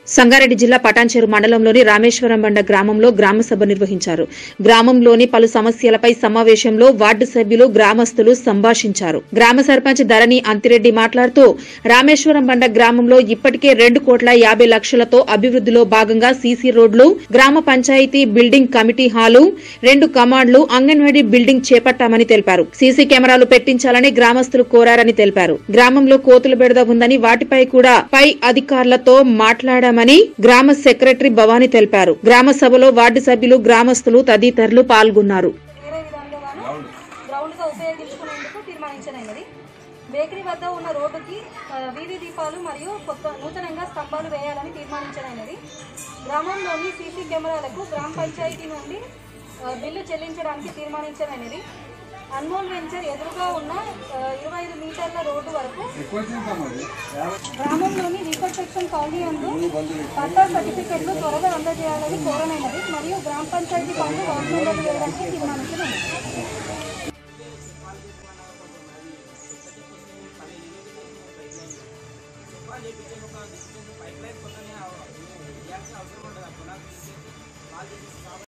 సంగారెడ్డి జిల్లా పటాన్చెరు మండలంలోని రామేశ్వరం బండ గ్రామంలో గ్రామ సభ నిర్వహించారు గ్రామంలోని పలు సమస్యలపై సమావేశంలో వార్డు సభ్యులు గ్రామస్తులు సంభాషించారు గ్రామ సర్పంచ్ ధరణి అంతిరెడ్డి మాట్లాడుతూ రామేశ్వరం బండ గ్రామంలో ఇప్పటికే రెండు కోట్ల యాభై లక్షలతో అభివృద్దిలో భాగంగా సీసీ రోడ్లు గ్రామ పంచాయతీ బిల్డింగ్ కమిటీ హాలు రెండు కమాండ్లు అంగన్వాడీ బిల్డింగ్ చేపట్టామని తెలిపారు సీసీ కెమెరాలు పెట్టించాలని గ్రామస్తులు కోరారని తెలిపారు గ్రామంలో కోతుల బెడద ఉందని వాటిపై కూడా పై అధికారులతో మాట్లాడామని గ్రామ సెక్రటరీ భవానీ తెలిపారు గ్రామ సభలో వార్డు సభ్యులు గ్రామస్తులు తదితరులు పాల్గొన్నారు వేరే విధంగాను గ్రౌండ్గా ఉపయోగించుకునేందుకు తీర్మానించనైనది బేకరీ వద్ద ఉన్న రోడ్డుకి ఆ, వీధి దీపాలు మరియు కొత్త నూతనంగా స్తంభాలు వేయాలని తీర్మానించనైనది గ్రామంలోని సీసీ కెమెరాలకు గ్రామ పంచాయతీ నుండి ఆ, బిల్లు చెల్లించడానికి తీర్మానించనైనది అన్మోల్ వెంచర్ ఎదురుగా ఉన్న ఆ, ఇరవై ఐదు మీటర్ల రోడ్డు వరకు గ్రామంలోని రీకన్స్ట్రక్షన్ కాలనీ అందు పట్టా సర్టిఫికెట్లు త్వరగా అందజేయాలని కోరనైనది మరియు గ్రామ పంచాయతీ పనులు వార్డు మెంబర్లు వేయడానికి తీర్మానించనైనది